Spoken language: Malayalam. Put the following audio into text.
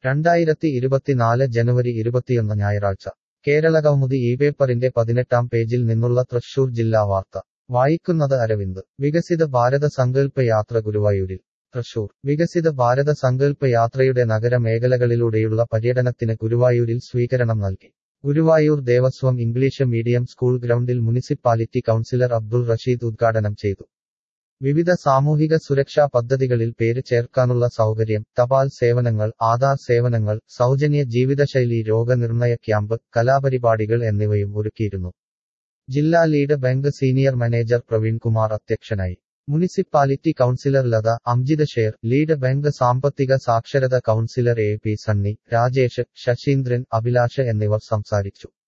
രണ്ടായിരത്തി ഇരുപത്തിനാല് ജനുവരി ഇരുപത്തിയൊന്ന് ഞായറാഴ്ച കേരളകൗമുദി ഈ പേപ്പറിന്റെ പതിനെട്ടാം പേജിൽ നിന്നുള്ള തൃശൂർ ജില്ലാ വാർത്ത വായിക്കുന്നത് അരവിന്ദ് വികസിത ഭാരത സങ്കല്പ യാത്ര ഗുരുവായൂരിൽ തൃശൂർ വികസിത ഭാരത സങ്കല്പ യാത്രയുടെ നഗരമേഖലകളിലൂടെയുള്ള പര്യടനത്തിന് ഗുരുവായൂരിൽ സ്വീകരണം നൽകി Guruvayur Devaswom English medium school ഗ്രൗണ്ടിൽ മുനിസിപ്പാലിറ്റി കൗൺസിലർ അബ്ദുൾ റഷീദ് ഉദ്ഘാടനം ചെയ്തു വിവിധ സാമൂഹിക സുരക്ഷാ പദ്ധതികളിൽ പേര് ചേർക്കാനുള്ള സൗകര്യം തപാൽ സേവനങ്ങൾ ആധാർ സേവനങ്ങൾ സൗജന്യ ജീവിതശൈലി രോഗനിർണയ ക്യാമ്പ് കലാപരിപാടികൾ എന്നിവയും ഒരുക്കിയിരുന്നു ജില്ലാ lead bank senior manager Praveen Kumar അധ്യക്ഷനായി municipality councillor Latha Amjith Sher lead bank സാമ്പത്തിക സാക്ഷരത councillor A P Sunny Rajesh Sasheendran Abhilash എന്നിവർ സംസാരിച്ചു